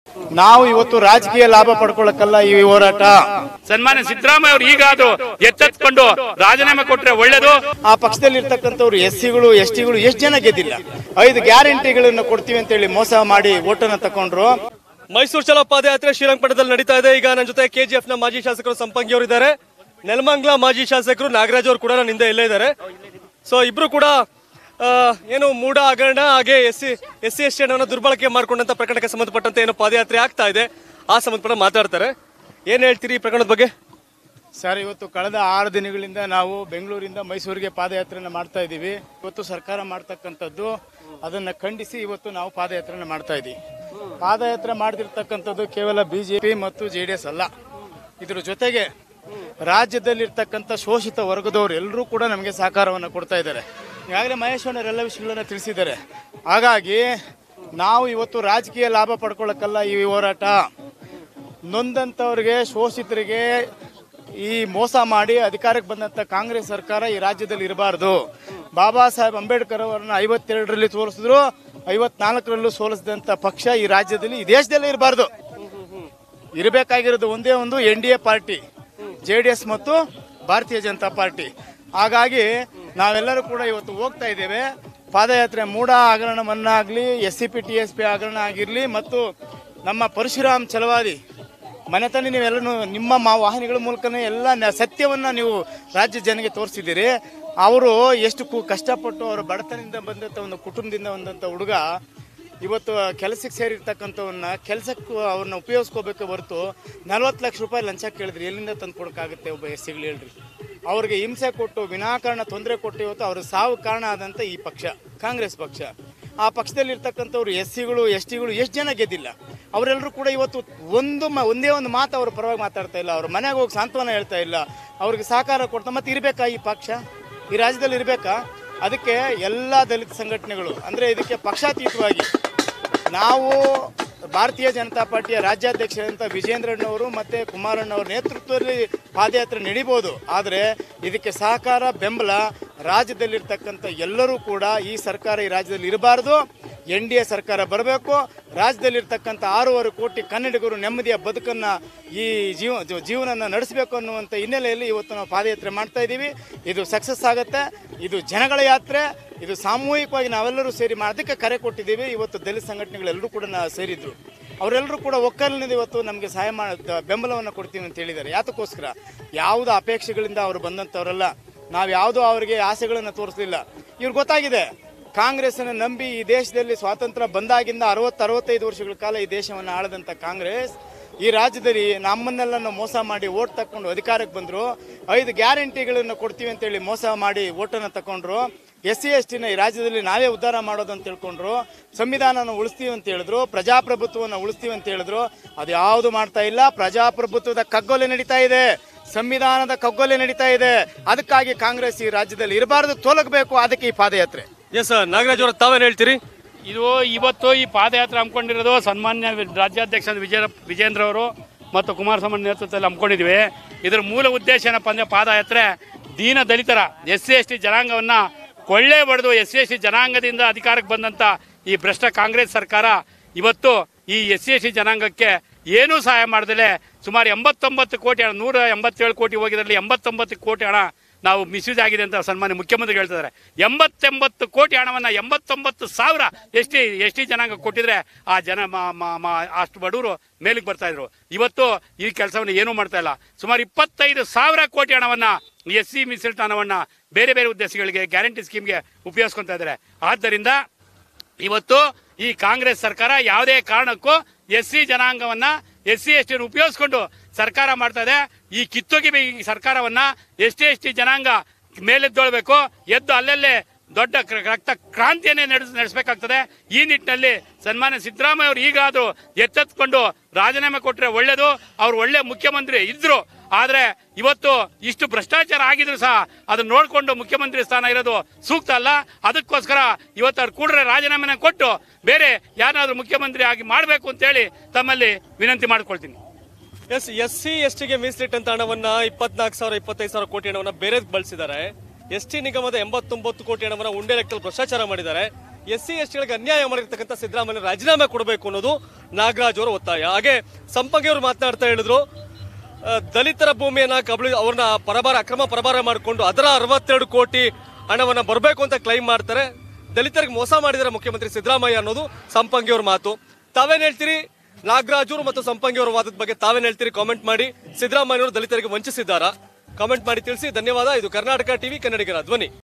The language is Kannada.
ನಾವು ಇವತ್ತು ರಾಜಕೀಯ ಲಾಭ ಪಡ್ಕೊಳ್ಳಕ್ಕಲ್ಲ ಈ ಹೋರಾಟ ಸನ್ಮಾನ್ಯ ಸಿದ್ದರಾಮಯ್ಯ ಅವರು ಈಗಾದ್ರೂ ಎಚ್ಚೆತ್ಕೊಂಡು ರಾಜೀನಾಮೆ ಕೊಟ್ರೆ ಒಳ್ಳೇದು ಆ ಪಕ್ಷದಲ್ಲಿ ಇರ್ತಕ್ಕಂಥವ್ರು ಎಸ್ ಸಿಗಳು ಎಸ್ ಟಿಗಳು ಎಷ್ಟು ಜನ ಗೆದ್ದಿಲ್ಲ ಐದು ಗ್ಯಾರಂಟಿಗಳನ್ನು ಕೊಡ್ತೀವಿ ಅಂತೇಳಿ ಮೋಸ ಮಾಡಿ ಓಟನ್ನ ತಕೊಂಡ್ರು ಮೈಸೂರು ಚಲೋ ಪಾದಯಾತ್ರೆ ಶ್ರೀರಂಗಪಟ್ಟಣದಲ್ಲಿ ನಡೀತಾ ಇದೆ ಈಗ ನನ್ನ ಜೊತೆ ಕೆಜಿಎಫ್ ನ ಮಾಜಿ ಶಾಸಕರು ಸಂಪಂಗಿ ಅವರು ಇದ್ದಾರೆ ನೆಲಮಂಗ್ಲ ಮಾಜಿ ಶಾಸಕರು ನಾಗರಾಜ್ ಅವರು ಕೂಡ ನನ್ನ ಹಿಂದೆ ಇಲ್ಲೇ ಇದ್ದಾರೆ ಸೊ ಇಬ್ರು ಕೂಡ ಆ, ಏನು ಮೂಡ ಹಗರಣ ಹಾಗೆ S C S C S T ಹಣವನ್ನು ದುರ್ಬಳಕೆ ಮಾಡ್ಕೊಂಡಂತ ಪ್ರಕರಣಕ್ಕೆ ಸಂಬಂಧಪಟ್ಟಂತೆ ಏನು ಪಾದಯಾತ್ರೆ ಆಗ್ತಾ ಇದೆ ಆ ಸಂಬಂಧಪಟ್ಟ ಮಾತಾಡ್ತಾರೆ ಏನ್ ಹೇಳ್ತೀರಿ ಈ ಪ್ರಕರಣದ ಬಗ್ಗೆ ಸರ್ ಇವತ್ತು ಕಳೆದ ಆರು ದಿನಗಳಿಂದ ನಾವು ಬೆಂಗಳೂರಿಂದ ಮೈಸೂರಿಗೆ ಪಾದಯಾತ್ರೆನ ಮಾಡ್ತಾ ಇದ್ದೀವಿ ಇವತ್ತು ಸರ್ಕಾರ ಮಾಡ್ತಕ್ಕಂಥದ್ದು ಅದನ್ನ ಖಂಡಿಸಿ ಇವತ್ತು ನಾವು ಪಾದಯಾತ್ರೆನ ಮಾಡ್ತಾ ಇದ್ದೀವಿ ಪಾದಯಾತ್ರೆ ಮಾಡ್ತಿರ್ತಕ್ಕಂಥದ್ದು ಕೇವಲ ಬಿಜೆಪಿ ಮತ್ತು ಜೆ ಡಿ ಎಸ್ ಅಲ್ಲ ಇದ್ರ ಜೊತೆಗೆ ರಾಜ್ಯದಲ್ಲಿರ್ತಕ್ಕಂಥ ಶೋಷಿತ ವರ್ಗದವರು ಎಲ್ಲರೂ ಕೂಡ ನಮಗೆ ಸಹಕಾರವನ್ನು ಕೊಡ್ತಾ ಇದ್ದಾರೆ ಈಗಾಗಲೇ ಮಹೇಶ್ ಎಲ್ಲ ವಿಷಯಗಳನ್ನ ತಿಳಿಸಿದ್ದಾರೆ ಹಾಗಾಗಿ ನಾವು ಇವತ್ತು ರಾಜಕೀಯ ಲಾಭ ಪಡ್ಕೊಳ್ಳಕ್ಕಲ್ಲ ಈ ಹೋರಾಟ ನೊಂದಂಥವ್ರಿಗೆ ಶೋಷಿತರಿಗೆ ಈ ಮೋಸ ಮಾಡಿ ಅಧಿಕಾರಕ್ಕೆ ಬಂದಂಥ ಕಾಂಗ್ರೆಸ್ ಸರ್ಕಾರ ಈ ರಾಜ್ಯದಲ್ಲಿ ಇರಬಾರ್ದು ಬಾಬಾ ಸಾಹೇಬ್ ಅಂಬೇಡ್ಕರ್ ಅವರನ್ನ ಐವತ್ತೆರಡರಲ್ಲಿ ಸೋಲಿಸಿದ್ರು ಐವತ್ನಾಲ್ಕರಲ್ಲೂ ಸೋಲಿಸಿದಂಥ ಪಕ್ಷ ಈ ರಾಜ್ಯದಲ್ಲಿ ಈ ದೇಶದಲ್ಲೇ ಇರಬಾರ್ದು ಇರಬೇಕಾಗಿರೋದು ಒಂದೇ ಒಂದು N D A party J D S ಮತ್ತು ಭಾರತೀಯ ಜನತಾ ಪಾರ್ಟಿ ಹಾಗಾಗಿ ನಾವೆಲ್ಲರೂ ಕೂಡ ಇವತ್ತು ಹೋಗ್ತಾ ಇದ್ದೇವೆ ಪಾದಯಾತ್ರೆ ಮೂಡ ಹಗರಣವನ್ನಾಗಲಿ S C P T S P ಹಗರಣ ಆಗಿರಲಿ ಮತ್ತು ನಮ್ಮ ಪರಶುರಾಮ್ ಚಲವಾದಿ ಮನೆತನ ನೀವೆಲ್ಲನೂ ನಿಮ್ಮ ಮಾ ವಾಹಿನಿಗಳ ಮೂಲಕನೇ ಎಲ್ಲ ನ- ಸತ್ಯವನ್ನ ನೀವು ರಾಜ್ಯ ಜನಗೆ ತೋರಿಸಿದ್ದೀರಿ ಅವರು ಎಷ್ಟು ಕು ಕಷ್ಟಪಟ್ಟು ಅವರ ಬಡತನದಿಂದ ಬಂದಂಥ ಒಂದು ಕುಟುಂಬದಿಂದ ಬಂದಂಥ ಹುಡುಗ ಇವತ್ತು ಕೆಲಸಕ್ಕೆ ಸೇರಿರ್ತಕ್ಕಂಥವನ್ನ ಕೆಲಸಕ್ಕೂ ಅವ್ರನ್ನ ಉಪಯೋಗಿಸ್ಕೋಬೇಕು ಹೊರತು ನಲ್ವತ್ತು ಲಕ್ಷ ರೂಪಾಯಿ ಲಂಚ ಕೇಳಿದ್ರಿ ಎಲ್ಲಿಂದ ತಂದು ಕೊಡೋಕ್ಕಾಗುತ್ತೆ ಒಬ್ಬ ಎಸ್ ಸಿಗಳು ಹೇಳ್ರಿ ಅವ್ರಿಗೆ ಹಿಂಸೆ ಕೊಟ್ಟು ವಿನಾಕಾರಣ ತೊಂದರೆ ಕೊಟ್ಟು ಇವತ್ತು ಅವ್ರ ಸಾವು ಕಾರಣ ಆದಂಥ ಈ ಪಕ್ಷ ಕಾಂಗ್ರೆಸ್ ಪಕ್ಷ ಆ ಪಕ್ಷದಲ್ಲಿ ಇರ್ತಕ್ಕಂಥವ್ರು ಎಸ್ ಸಿಗಳು ಎಸ್ ಟಿಗಳು ಎಷ್ಟು ಜನ ಗೆದ್ದಿಲ್ಲ ಅವರೆಲ್ಲರೂ ಕೂಡ ಇವತ್ತು ಒಂದು ಮ ಒಂದೇ ಒಂದು ಮಾತು ಅವ್ರ ಪರವಾಗಿ ಮಾತಾಡ್ತಾ ಇಲ್ಲ ಅವ್ರ ಮನೆಗೆ ಹೋಗಿ ಸಾಂತ್ವನ ಹೇಳ್ತಾ ಇಲ್ಲ ಅವ್ರಿಗೆ ಸಹಕಾರ ಕೊಡ್ತಾ ಮತ್ತೆ ಇರಬೇಕಾ ಈ ಪಕ್ಷ ಈ ರಾಜ್ಯದಲ್ಲಿ ಇರಬೇಕಾ ಅದಕ್ಕೆ ಎಲ್ಲ ದಲಿತ ಸಂಘಟನೆಗಳು ಅಂದರೆ ಇದಕ್ಕೆ ಪಕ್ಷಾತೀತವಾಗಿ ನಾವು ಭಾರತೀಯ ಜನತಾ ಪಾರ್ಟಿಯ ರಾಜ್ಯಾಧ್ಯಕ್ಷರಂತ ವಿಜೇಂದ್ರಣ್ಣವರು ಮತ್ತು ಕುಮಾರಣ್ಣವ್ರ ನೇತೃತ್ವದಲ್ಲಿ ಪಾದಯಾತ್ರೆ ನಡಿಬೋದು ಆದರೆ ಇದಕ್ಕೆ ಸಹಕಾರ ಬೆಂಬಲ ರಾಜ್ಯದಲ್ಲಿರ್ತಕ್ಕಂಥ ಎಲ್ಲರೂ ಕೂಡ ಈ ಸರ್ಕಾರ ಈ ರಾಜ್ಯದಲ್ಲಿ ಇರಬಾರ್ದು ಎನ್ ಡಿ ಎ ಸರ್ಕಾರ ಬರಬೇಕು ರಾಜ್ಯದಲ್ಲಿರ್ತಕ್ಕಂಥ ಆರೂವರೆ ಕೋಟಿ ಕನ್ನಡಿಗರು ನೆಮ್ಮದಿಯ ಬದುಕನ್ನು ಈ ಜೀವ ಜೀವ- ಜೀವನನ ನಡೆಸಬೇಕು ಅನ್ನುವಂಥ ಹಿನ್ನೆಲೆಯಲ್ಲಿ ಇವತ್ತು ನಾವು ಪಾದಯಾತ್ರೆ ಮಾಡ್ತಾ ಇದ್ದೀವಿ ಇದು ಸಕ್ಸಸ್ ಆಗುತ್ತೆ ಇದು ಜನಗಳ ಯಾತ್ರೆ ಇದು ಸಾಮೂಹಿಕವಾಗಿ ನಾವೆಲ್ಲರೂ ಸೇರಿ ಮಾಡೋದಕ್ಕೆ ಕರೆ ಕೊಟ್ಟಿದ್ದೀವಿ ಇವತ್ತು ದಲಿತ ಸಂಘಟನೆಗಳೆಲ್ಲರೂ ಕೂಡ ನಾ ಸೇರಿದ್ರು ಅವರೆಲ್ಲರೂ ಕೂಡ ಒಕ್ಕಲಿನಿಂದ ಇವತ್ತು ನಮಗೆ ಸಹಾಯ ಮಾಡ ಬೆಂಬಲವನ್ನು ಕೊಡ್ತೀವಿ ಅಂತ ಹೇಳಿದ್ದಾರೆ ಯಾತಕ್ಕೋಸ್ಕರ ಯಾವುದೇ ಅಪೇಕ್ಷೆಗಳಿಂದ ಅವರು ಬಂದಂಥವರಲ್ಲ ನಾವು ಯಾವುದೋ ಅವರಿಗೆ ಆಸೆಗಳನ್ನು ತೋರಿಸಲಿಲ್ಲ ಇವ್ರಿಗೆ ಗೊತ್ತಾಗಿದೆ ಕಾಂಗ್ರೆಸ್ಸನ್ನು ನಂಬಿ ಈ ದೇಶದಲ್ಲಿ ಸ್ವಾತಂತ್ರ್ಯ ಬಂದಾಗಿಂದ ಅರವತ್ತು ಅರವತ್ತೈದು ವರ್ಷಗಳ ಕಾಲ ಈ ದೇಶವನ್ನು ಆಳದಂಥ ಕಾಂಗ್ರೆಸ್ ಈ ರಾಜ್ಯದಲ್ಲಿ ನಮ್ಮನ್ನೆಲ್ಲ ಮೋಸ ಮಾಡಿ ಓಟ್ ತಕೊಂಡು ಅಧಿಕಾರಕ್ಕೆ ಬಂದರು ಐದು ಗ್ಯಾರಂಟಿಗಳನ್ನು ಕೊಡ್ತೀವಿ ಅಂತೇಳಿ ಮೋಸ ಮಾಡಿ ಓಟನ್ನು ತಗೊಂಡ್ರು ಎಸ್ ಸಿ ಎಸ್ ಟಿನ ಈ ರಾಜ್ಯದಲ್ಲಿ ನಾವೇ ಉದ್ಧಾರ ಮಾಡೋದು ಅಂತ ತಿಳ್ಕೊಂಡ್ರು ಸಂವಿಧಾನನ ಉಳಿಸ್ತೀವಿ ಅಂತ ಹೇಳಿದ್ರು ಪ್ರಜಾಪ್ರಭುತ್ವವನ್ನು ಉಳಿಸ್ತೀವಿ ಅಂತ ಹೇಳಿದ್ರು ಅದು ಯಾವುದು ಮಾಡ್ತಾ ಇಲ್ಲ ಪ್ರಜಾಪ್ರಭುತ್ವದ ಕಗ್ಗೊಲೆ ನಡೀತಾ ಇದೆ ಸಂವಿಧಾನದ ಕಗ್ಗೊಲೆ ನಡೀತಾ ಇದೆ ಅದಕ್ಕಾಗಿ ಕಾಂಗ್ರೆಸ್ ಈ ರಾಜ್ಯದಲ್ಲಿ ಇರಬಾರದು ತೊಲಗಬೇಕು ಅದಕ್ಕೆ ಈ ಪಾದಯಾತ್ರೆ ಎಸ್ ನಾಗರಾಜ್ ಅವ್ರ ತಾವೇನ್ ಹೇಳ್ತೀರಿ ಇದು ಇವತ್ತು ಈ ಪಾದಯಾತ್ರೆ ಹಮ್ಮಿಕೊಂಡಿರೋದು ಸನ್ಮಾನ್ಯ ರಾಜ್ಯಾಧ್ಯಕ್ಷ ವಿಜಯ ವಿಜೇಂದ್ರ ಅವರು ಮತ್ತು ಕುಮಾರಸ್ವಾಮಿ ನೇತೃತ್ವದಲ್ಲಿ ಹಮ್ಮಿಕೊಂಡಿದ್ವಿ ಇದರ ಮೂಲ ಉದ್ದೇಶ ಏನಪ್ಪ ಅಂದರೆ ಪಾದಯಾತ್ರೆ ದೀನ ದಲಿತರ ಎಸ್ ಸಿ ಎಸ್ ಟಿ ಜನಾಂಗವನ್ನು ಕೊಳ್ಳೆ ಬಡಿದು ಎಸ್ ಸಿ ಎಸ್ ಟಿ ಜನಾಂಗದಿಂದ ಅಧಿಕಾರಕ್ಕೆ ಬಂದಂಥ ಈ ಭ್ರಷ್ಟ ಕಾಂಗ್ರೆಸ್ ಸರ್ಕಾರ ಇವತ್ತು ಈ ಎಸ್ ಸಿ ಎಸ್ ಟಿ ಜನಾಂಗಕ್ಕೆ ಏನೂ ಸಹಾಯ ಮಾಡದಲೆ ಸುಮಾರು ಎಂಬತ್ತೊಂಬತ್ತು ಕೋಟಿ ಹಣ ನೂರ ಎಂಬತ್ತೇಳು ಕೋಟಿ ಹೋಗಿದ್ರಲ್ಲಿ ಎಂಬತ್ತೊಂಬತ್ತು ಕೋಟಿ ಹಣ ನಾವು ಮಿಸ್ಯೂಸ್ ಆಗಿದೆ ಅಂತ ಸನ್ಮಾನ್ಯ ಮುಖ್ಯಮಂತ್ರಿ ಹೇಳ್ತಿದ್ದಾರೆ ಎಂಬತ್ತೆಂಬತ್ತು ಕೋಟಿ ಹಣವನ್ನು ಎಂಬತ್ತೊಂಬತ್ತು ಸಾವಿರ ಎಸ್ ಟಿ ಎಸ್ ಟಿ ಜನಾಂಗ ಕೊಟ್ಟಿದ್ರೆ ಆ ಜನ ಮ- ಮ- ಮ- ಅಷ್ಟು ಬಡವರು ಮೇಲಕ್ಕೆ ಬರ್ತಾ ಇದ್ರು ಇವತ್ತು ಈ ಕೆಲಸವನ್ನು ಏನೂ ಮಾಡ್ತಾ ಇಲ್ಲ ಸುಮಾರು ಇಪ್ಪತ್ತೈದು ಸಾವಿರ ಕೋಟಿ ಹಣವನ್ನು ಎಸ್ ಸಿ ಮೀಸಲಿಟ್ಟ ಹಣವನ್ನು ಬೇರೆ ಬೇರೆ ಉದ್ದೇಶಗಳಿಗೆ ಗ್ಯಾರಂಟಿ ಸ್ಕೀಮ್ಗೆ ಉಪಯೋಗಿಸ್ಕೊತಾ ಇದ್ದಾರೆ ಆದ್ದರಿಂದ ಇವತ್ತು ಈ ಕಾಂಗ್ರೆಸ್ ಸರ್ಕಾರ ಯಾವುದೇ ಕಾರಣಕ್ಕೂ ಎಸ್ ಸಿ ಜನಾಂಗವನ್ನ ಎಸ್ ಸಿ ಎಸ್ ಟಿ ಉಪಯೋಗಿಸ್ಕೊಂಡು ಸರ್ಕಾರ ಮಾಡ್ತಾ ಇದೆ ಈ ಕಿತ್ತೊಗಿಬೇಕು ಈ ಸರ್ಕಾರವನ್ನ ಎಸ್ ಟಿ ಎಸ್ ಟಿ ಜನಾಂಗ ಮೇಲೆದ್ದೊಳ್ಬೇಕು ಎದ್ದು ಅಲ್ಲಲ್ಲೇ ದೊಡ್ಡ ಕ್ರ- ರಕ್ತ ಕ್ರಾಂತಿಯನ್ನೇ ನಡೆಸ್ ನಡೆಸಬೇಕಾಗ್ತದೆ ಈ ನಿಟ್ಟಿನಲ್ಲಿ ಸನ್ಮಾನ್ಯ ಸಿದ್ದರಾಮಯ್ಯ ಅವರು ಈಗಾದರೂ ಎಚ್ಚೆತ್ಕೊಂಡು ರಾಜೀನಾಮೆ ಕೊಟ್ಟರೆ ಒಳ್ಳೇದು ಅವ್ರು ಒಳ್ಳೆ ಮುಖ್ಯಮಂತ್ರಿ ಇದ್ರು ಆದ್ರೆ ಇವತ್ತು ಇಷ್ಟು ಭ್ರಷ್ಟಾಚಾರ ಆಗಿದ್ರು ಸಹ ಅದನ್ನ ನೋಡಿಕೊಂಡು ಮುಖ್ಯಮಂತ್ರಿ ಸ್ಥಾನ ಇರೋದು ಸೂಕ್ತ ಅಲ್ಲ ಅದಕ್ಕೋಸ್ಕರ ಇವತ್ತು ಅವ್ರು ಕೂಡಲೇ ರಾಜೀನಾಮೆನ ಕೊಟ್ಟು ಬೇರೆ ಯಾರಾದ್ರೂ ಮುಖ್ಯಮಂತ್ರಿ ಆಗಿ ಮಾಡಬೇಕು ಅಂತೇಳಿ ತಮ್ಮಲ್ಲಿ ವಿನಂತಿ ಮಾಡ್ಕೊಳ್ತೀನಿ ಎಸ್ ಎಸ್ ಸಿ ಎಸ್ ಟಿಗೆ ಮೀಸಲಿಟ್ಟಂತ ಹಣವನ್ನ ಇಪ್ಪತ್ನಾಲ್ಕು ಸಾವಿರ ಇಪ್ಪತ್ತೈದು ಸಾವಿರ ಕೋಟಿ ಹಣವನ್ನ ಬೇರೆ ಬಳಸಿದ್ದಾರೆ ಎಸ್ ಟಿ ನಿಗಮದ ಎಂಬತ್ತೊಂಬತ್ತು ಕೋಟಿ ಹಣವನ್ನ ಉಂಡೆ ಲೆಕ್ಕದಲ್ಲಿ ಭ್ರಷ್ಟಾಚಾರ ಮಾಡಿದ್ದಾರೆ ಎಸ್ ಸಿ ಎಸ್ ಟಿಗಳಿಗೆ ಅನ್ಯಾಯ ಮಾಡಿರ್ತಕ್ಕಂಥ ಸಿದ್ದರಾಮಯ್ಯ ರಾಜೀನಾಮೆ ಕೊಡಬೇಕು ಅನ್ನೋದು ನಾಗರಾಜ್ ಅವರ ಒತ್ತಾಯ ಹಾಗೆ ಸಂಪಂಗಿ ಅವರು ಮಾತನಾಡ್ತಾ ಹೇಳಿದ್ರು ಆ, ದಲಿತರ ಭೂಮಿಯನ್ನ ಕಬಳಿ ಅವ್ರನ್ನ ಪರಭಾರ ಅಕ್ರಮ ಪರಭಾರ ಮಾಡಿಕೊಂಡು ಅದರ ಅರವತ್ತೆರಡು ಕೋಟಿ ಹಣವನ್ನ ಬರಬೇಕು ಅಂತ ಕ್ಲೈಮ್ ಮಾಡ್ತಾರೆ ದಲಿತರಿಗೆ ಮೋಸ ಮಾಡಿದ್ದಾರೆ ಮುಖ್ಯಮಂತ್ರಿ ಸಿದ್ದರಾಮಯ್ಯ ಅನ್ನೋದು ಸಂಪಂಗಿ ಅವ್ರ ಮಾತು ತಾವೇನ್ ಹೇಳ್ತೀರಿ ನಾಗರಾಜ್ ಅವರು ಮತ್ತು ಸಂಪಂಗಿ ಅವರ ವಾದದ ಬಗ್ಗೆ ತಾವೇನ್ ಹೇಳ್ತೀರಿ ಕಾಮೆಂಟ್ ಮಾಡಿ ಸಿದ್ದರಾಮಯ್ಯ ಅವರು ದಲಿತರಿಗೆ ವಂಚಿಸಿದ್ದಾರಾ ಕಾಮೆಂಟ್ ಮಾಡಿ ತಿಳಿಸಿ ಧನ್ಯವಾದ ಇದು ಕರ್ನಾಟಕ ಟಿವಿ ಕನ್ನಡಿಗರ ಧ್ವನಿ